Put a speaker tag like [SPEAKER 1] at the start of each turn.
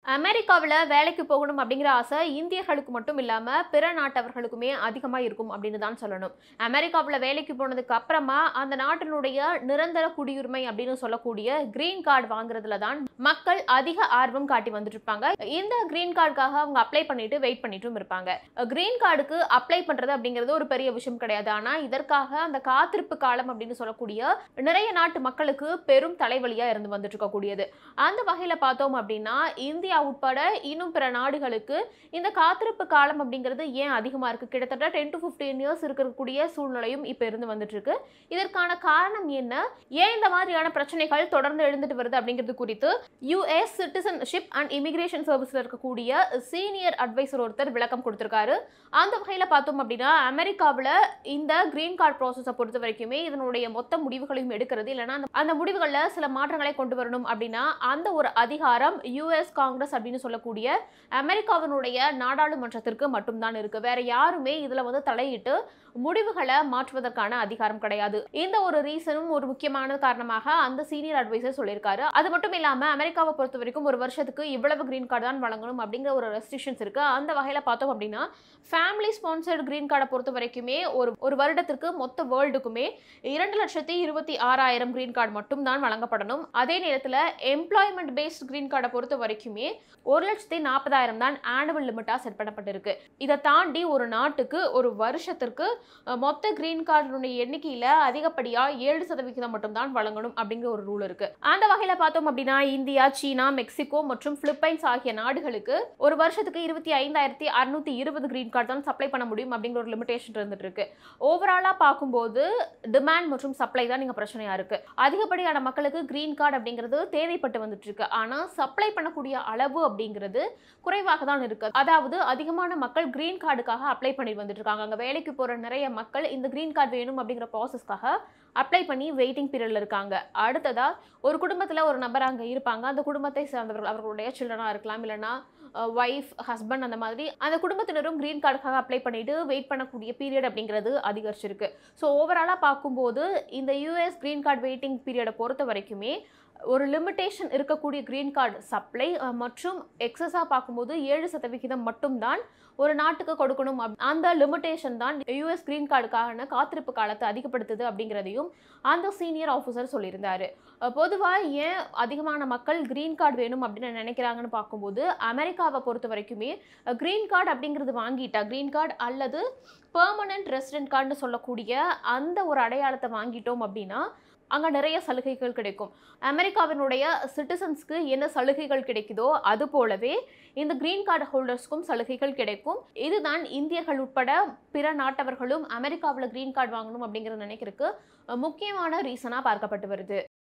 [SPEAKER 1] அமெரிக்காவில் வேலைக்கு போகணும் அப்படிங்கிற ஆசை இந்தியர்களுக்கு மட்டும் இல்லாமல் பிற நாட்டவர்களுக்குமே அதிகமாக இருக்கும் அப்படின்னு தான் சொல்லணும் அமெரிக்காவில் வேலைக்கு போனதுக்கு அப்புறமா அந்த நாட்டினுடைய நிரந்தர குடியுரிமை அப்படின்னு சொல்லக்கூடிய கிரீன் கார்டு வாங்குறதுல தான் மக்கள் அதிக ஆர்வம் காட்டி வந்துட்டு இருப்பாங்க இந்த கிரீன் கார்டுக்காக அவங்க அப்ளை பண்ணிட்டு வெயிட் பண்ணிட்டும் இருப்பாங்க கிரீன் கார்டுக்கு அப்ளை பண்றது அப்படிங்கிறது ஒரு பெரிய விஷயம் கிடையாது ஆனா இதற்காக அந்த காத்திருப்பு காலம் அப்படின்னு சொல்லக்கூடிய நிறைய நாட்டு மக்களுக்கு பெரும் தலைவலியா இருந்து வந்துட்டு இருக்கக்கூடியது அந்த வகையில பார்த்தோம் அப்படின்னா இந்தியா உட்பட இன்னும் பிற நாடுகளுக்கு இந்த காத்திருப்பு காலம் அப்படிங்கிறது ஏன் அதிகமா இருக்கு கிட்டத்தட்ட டென் டு ஃபிஃப்டீன் இயர்ஸ் இருக்கக்கூடிய சூழ்நிலையும் இப்ப இருந்து வந்துட்டு இருக்கு இதற்கான காரணம் என்ன ஏன் இந்த மாதிரியான பிரச்சனைகள் தொடர்ந்து எழுந்துட்டு வருது அப்படிங்கிறது குறித்து யுஎஸ் சிட்டிசன்ஷிப் அண்ட் இமிகிரேஷன் சர்வீஸ்ல இருக்கக்கூடிய சீனியர் அட்வைசர் ஒருத்தர் விளக்கம் கொடுத்திருக்காரு அந்த வகையில பார்த்தோம் அப்படின்னா அமெரிக்காவில் இந்த கிரீன் கார்டு ப்ராசஸை பொறுத்த வரைக்குமே இதனுடைய மொத்த முடிவுகளையும் எடுக்கிறது இல்லைன்னா அந்த- அந்த முடிவுகளில் சில மாற்றங்களை கொண்டு வரணும் அப்படின்னா அந்த ஒரு அதிகாரம் யுஎஸ் காங்கிரஸ் அப்படின்னு சொல்லக்கூடிய அமெரிக்காவினுடைய நாடாளுமன்றத்திற்கு மட்டும்தான் இருக்கு வேற யாருமே இதுல வந்து தலையிட்டு முடிவுகளை மாற்றுவதற்கான அதிகாரம் கிடையாது இந்த ஒரு ரீசனும் ஒரு முக்கியமான காரணமாக அந்த சீனியர் அட்வைசர் சொல்லியிருக்காரு அது மட்டும் இல்லாம அமெரிக்காவை பொறுத்த வரைக்கும் ஒரு வருஷத்துக்கு இவ்வளவு கிரீன் கார்டு தான் வழங்கணும் அப்படிங்கிற ஒரு ரெஸ்ட்ரிக்ஷன்ஸ் இருக்கு அந்த வகையில பார்த்தோம் அப்படின்னா ஃபேமிலி ஸ்பான்சர்ட் கிரீன் கார்டை பொறுத்த வரைக்குமே ஒரு ஒரு வருடத்திற்கு மொத்த வேர்ல்டுக்குமே இரண்டு லட்சத்தி இருபத்தி ஆறாயிரம் கிரீன் கார்டு மட்டும் தான் வழங்கப்படணும் அதே நேரத்தில் எம்ப்ளாய்மெண்ட் பேஸ்ட் கிரீன் கார்டை பொறுத்த வரைக்குமே ஒரு லட்சத்தி நாற்பதாயிரம் தான் ஆனுவல் லிமிட்டாக செட் பண்ணப்பட்டிருக்கு இதை தாண்டி ஒரு நாட்டுக்கு ஒரு வருஷத்திற்கு அஹ், மொத்த கிரீன் கார்டுடைய எண்ணிக்கையில் அதிகப்படியாக ஏழு சதவிகிதம் மட்டும்தான் வழங்கணும் அப்படிங்கிற ஒரு ரூல் இருக்கு அந்த வகையில் பார்த்தோம் அப்படின்னா இந்தியா சீனா மெக்சிகோ மற்றும் பிலிப்பைன்ஸ் ஆகிய நாடுகளுக்கு ஒரு வருஷத்துக்கு இருபத்தி ஐந்தாயிரத்தி அறுநூத்தி இருபது கிரீன் கார்டு தான் சப்ளை பண்ண முடியும் அப்படிங்கிற ஒரு லிமிடேஷன் இருந்துட்டு இருக்கு ஓவராலாக பார்க்கும்போது டிமாண்ட் மற்றும் சப்ளை தான் இங்கே பிரச்சனையா இருக்கு அதிகப்படியான மக்களுக்கு கிரீன் கார்டு அப்படிங்கிறது தேவைப்பட்டு வந்துட்டு இருக்கு ஆனால் சப்ளை பண்ணக்கூடிய அளவு அப்படிங்கிறது குறைவாக தான் இருக்கு அதாவது அதிகமான மக்கள் கிரீன் கார்டுக்காக அப்ளை பண்ணி வந்துட்டு இருக்காங்க அங்கே வேலைக்கு போகிற நிறைய மக்கள் இந்த கிரீன் கார்டு வேணும் அப்படிங்கிற ப்ராசஸ்க்காக அப்ளை பண்ணி வெயிட்டிங் பீரியட்ல இருக்காங்க அடுத்ததா ஒரு குடும்பத்தில் ஒரு நபர் அங்கே இருப்பாங்க அந்த குடும்பத்தை சேர்ந்தவர்கள் அவர்களுடைய சில்ட்ரனாக இருக்கலாம் இல்லைன்னா ஒய்ஃப் ஹஸ்பண்ட் அந்த மாதிரி அந்த குடும்பத்தினரும் கிரீன் கார்டுக்காக அப்ளை பண்ணிட்டு வெயிட் பண்ணக்கூடிய பீரியட் அப்படிங்கிறது அதிகரிச்சிருக்கு ஸோ ஓவராலாக பார்க்கும்போது இந்த யூஎஸ் கிரீன் கார்டு வெயிட்டிங் பீரியடை பொறுத்த வரைக்குமே ஒரு லிமிட்டேஷன் இருக்கக்கூடிய கிரீன் கார்டு சப்ளை மற்றும் எக்ஸஸாக பார்க்கும்போது ஏழு சதவிகிதம் மட்டும்தான் ஒரு நாட்டுக்கு கொடுக்கணும் அப்- அந்த லிமிட்டேஷன் தான் யூஎஸ் கிரீன் கார்டுக்கான காத்திருப்பு காலத்தை அதிகப்படுத்துது அப்படிங்கிறதையும் அந்த சீனியர் ஆஃபீஸர் சொல்லியிருந்தாரு பொதுவாக ஏன் அதிகமான மக்கள் கிரீன் கார்டு வேணும் அப்படின்னு நினைக்கிறாங்கன்னு பார்க்கும்போது அமெரிக்காவை பொறுத்த வரைக்குமே கிரீன் கார்டு அப்படிங்கிறது வாங்கிட்டா கிரீன் கார்டு அல்லது பெர்மனன்ட் ரெசிடென்ட் கார்டுன்னு சொல்லக்கூடிய அந்த ஒரு அடையாளத்தை வாங்கிட்டோம் அப்படின்னா அங்கே நிறைய சலுகைகள் கிடைக்கும் அமெரிக்காவினுடைய சிட்டிசன்ஸ்க்கு என்ன சலுகைகள் கிடைக்குதோ அது போலவே இந்த கிரீன் கார்டு ஹோல்டர்ஸ்க்கும் சலுகைகள் கிடைக்கும் இதுதான் இந்தியர்கள் உட்பட பிற நாட்டவர்களும் அமெரிக்காவில் கிரீன் கார்டு வாங்கணும் அப்படிங்கிறத நினைக்கிறதுக்கு முக்கியமான ரீசனாக பார்க்கப்பட்டு வருது